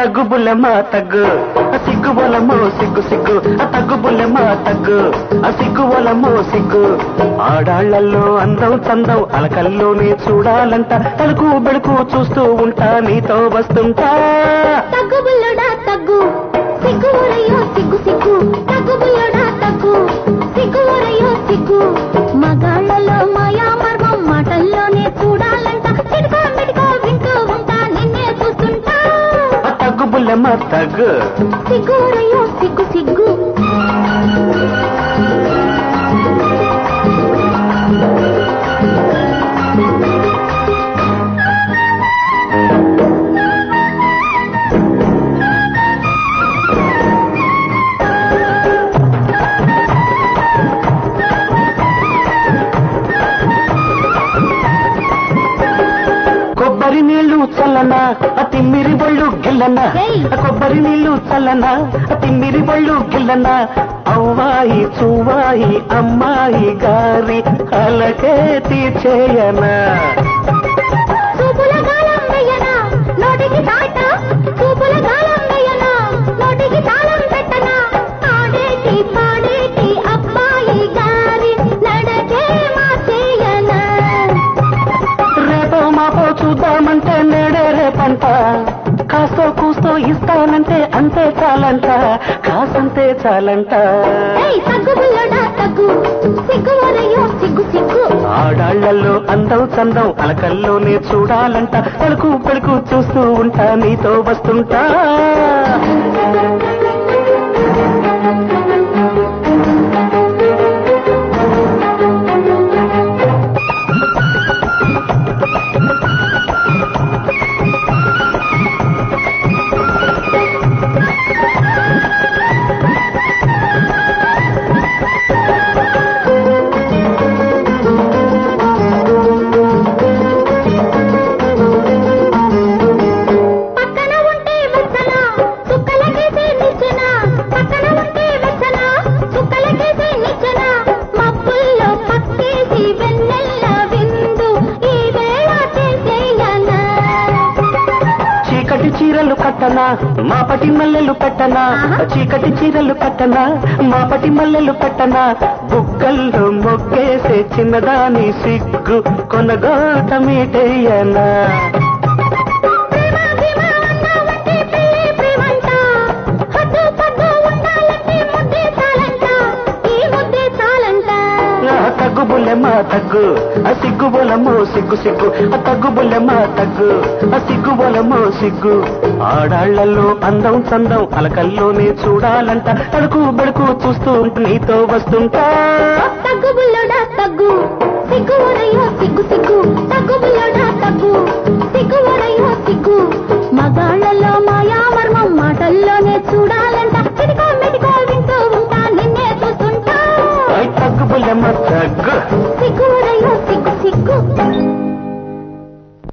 తగ్గు బుల్లెమ్మ తగ్గు ఆ సిగ్గు బొలమో సిగ్గు సిగ్గు ఆ తగ్గు బుల్లెమ్మ తగ్గు ఆ సిగ్గు బొలమో సిగ్గు ఆడాళ్లలో అందం చందం అలకల్లోనే చూడాలంట తలుకు బెడుకు చూస్తూ ఉంటా నీతో వస్తుంటా తగ్గు బుల్లడా తగ్గు సిగ్గు ఊరయ్యో సిగ్గు సిగ్గు తగ్గు బుల్లడా తగ్గు సిగ్గు ఊరయ్యో సిగ్గు మగాళ్ళలో మాయా మర్మం మాటల్లోనే చూడాలంట చిడుకో మిడుకో వింటూ ఉంటా నిన్నే చూస్తుంటా ఆ తగ్గు బుల్లెమ్మ తగ్గు సిగ్గు ఊరయ్యో సిగ్గు సిగ్గు కొబ్బరి నీళ్లు చల్లనా ఆ తిమ్మిరి బొళ్ళు గిల్లనా ఏయ్. ఆ కొబ్బరి నీళ్లు చల్లనా ఆ తిమ్మిరి బొళ్ళు గిల్లనా అవ్వాయి చువ్వాయి అమ్మాయి గారి అలకే తీర్చేయనా చూపుల గాలం వేయనా నోటికి తాట చూపుల గాలం వేయనా నోటికి తాళం పెట్టనా ఆడేటి పాడేటి అబ్బాయి గారి నడకే మార్చేయనా రేపో మాపో చూద్దామంటే నేడే రేపంట కాస్తో కూస్తో ఇస్తానంటే అంతే చాలంట కాసంతే చాలంట ఏయ్ తగ్గు బుల్లడా తగ్గు సిగ్గు వరయ్యో సిగ్గు సిగ్గు ఆడాళ్లలో అందం చందం అలకల్లోనే చూడాలంట పలుకు పలుకు చూస్తూ ఉంటా నీతో వస్తుంటా పక్కన ఉంటే వెచ్చన చుక్కలకేసే నిచ్చెన పక్కన ఉంటే వెచ్చన చుక్కలకేసే నిచ్చెన మబ్బుల్లో పక్కేసి వెన్నెల్ల విందు ఈ వేళ చేసేయనా చీకటి చీరలు కట్టనా మాపటి మల్లెలు పెట్టనా ఆహా. చీకటి చీరలు కట్టనా మాపటి మల్లెలు పెట్టనా బుగ్గల్లో మొగ్గేసే చిన్నదాని సిగ్గు కొనగోటమీటేయనా ప్రేమ భీమ అన్నావంటే పెళ్ళి ప్రేమంట హద్దు పద్దు ఉండాలంటే ముద్దే చాలంట ఈ ముద్దే చాలంట ఆ తగ్గు బుల్లెమ్మ తగ్గు ఆ సిగ్గు బొలమో సిగ్గు సిగ్గు ఆ తగ్గు బుల్లెమ్మ తగ్గు ఆ సిగ్గు బొలమో సిగ్గు ఆడాళ్లలో అందం చందం అలకల్లోనే చూడాలంట తడుకు బెడుకు చూస్తూ నీతో వస్తుంటా